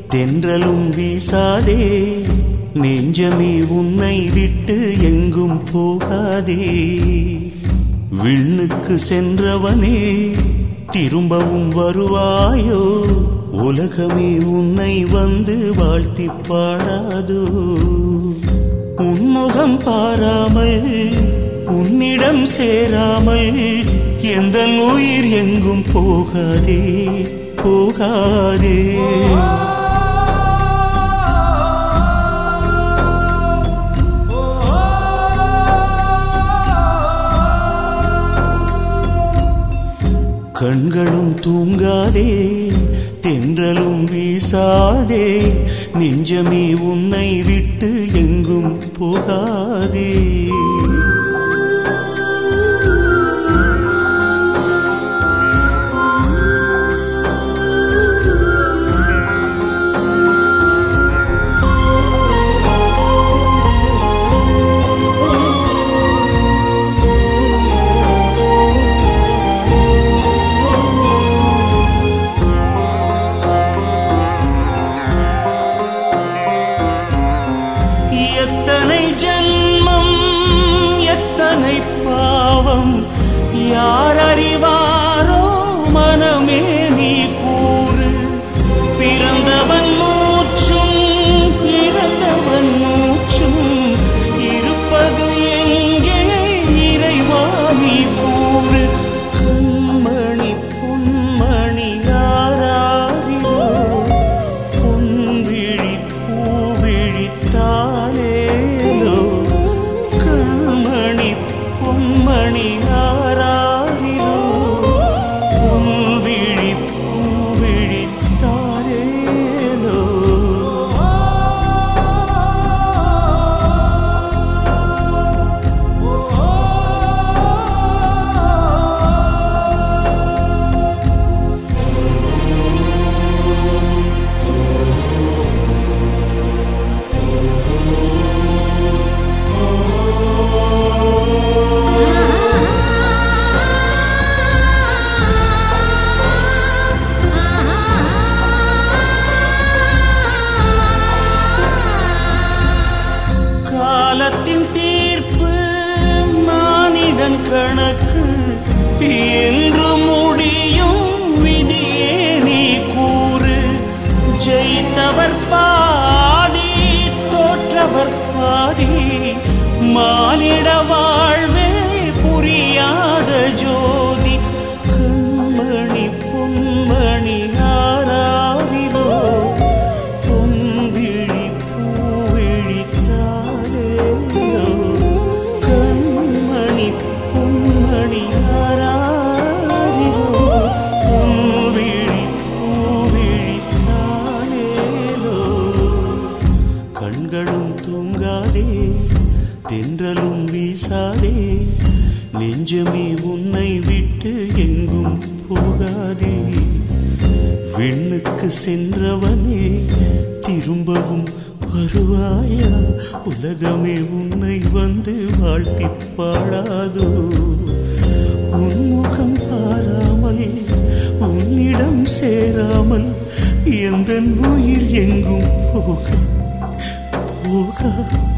தென்றலும் வீசாதே நெஞ்சமே உன்னை விட்டு எங்கும் போகாதே விண்ணுக்கு சென்றவனே திரும்பவும் வருவாயோ உலகமே உன்னை வந்து வாழ்த்தி பாடாதோ உன்முகம் பாராமல் உன்னிடம் சேராமல் எந்த உயிர் எங்கும் போகாதே போகாதே கண்களும் தூங்காதே தென்றலும் வீசாதே நெஞ்சமே உன்னை விட்டு எங்கும் போகாதே எத்தனை ஜென்மம் எத்தனை பாவம் யார் அறிவாரோ மனமே நீ கூறு பிறந்தவன் மூச்சும் இறந்தவன் மூச்சும் இருப்பது எங்கே இறைவா நீ கூறு கண்மணி பொன்மணி யாராரிரோ பொன்விழி பூவிழித்தாலேலோ கண்மணி பொன்மணி யாராரிரோ பொன்விழி பூவிழித்தாலேலோ காலத்தின் தீர்ப்பு மானிடன் கணக்கு என்று முடியும் விதியே நீ கூறு ஜெயித்தவர் பாதி தோற்றவர் பாதி மானிட வாழ்வே புரியாத ஜோதி கண்மணி பொன்மணி ஆராரிரோ பொன்விழி பூவிழித்தாரேயோ கண்மணி பொன்மணி ஆராரிரோ பொன்விழி பூவிழித்தாரேலோ கண்களும் தூங்காதே தென்றலும் வீசாதே நெஞ்சமே உன்னை விட்டு எங்கும் போகாதே விண்ணுக்கு சென்றவனே திரும்பவும் வருவாயா உலகமே உன்னை வந்து வாழ்த்தி பாடாதோ உன்முகம் பாராமல் உன்னிடம் சேராமல் எந்த உயிர் எங்கும் போக போக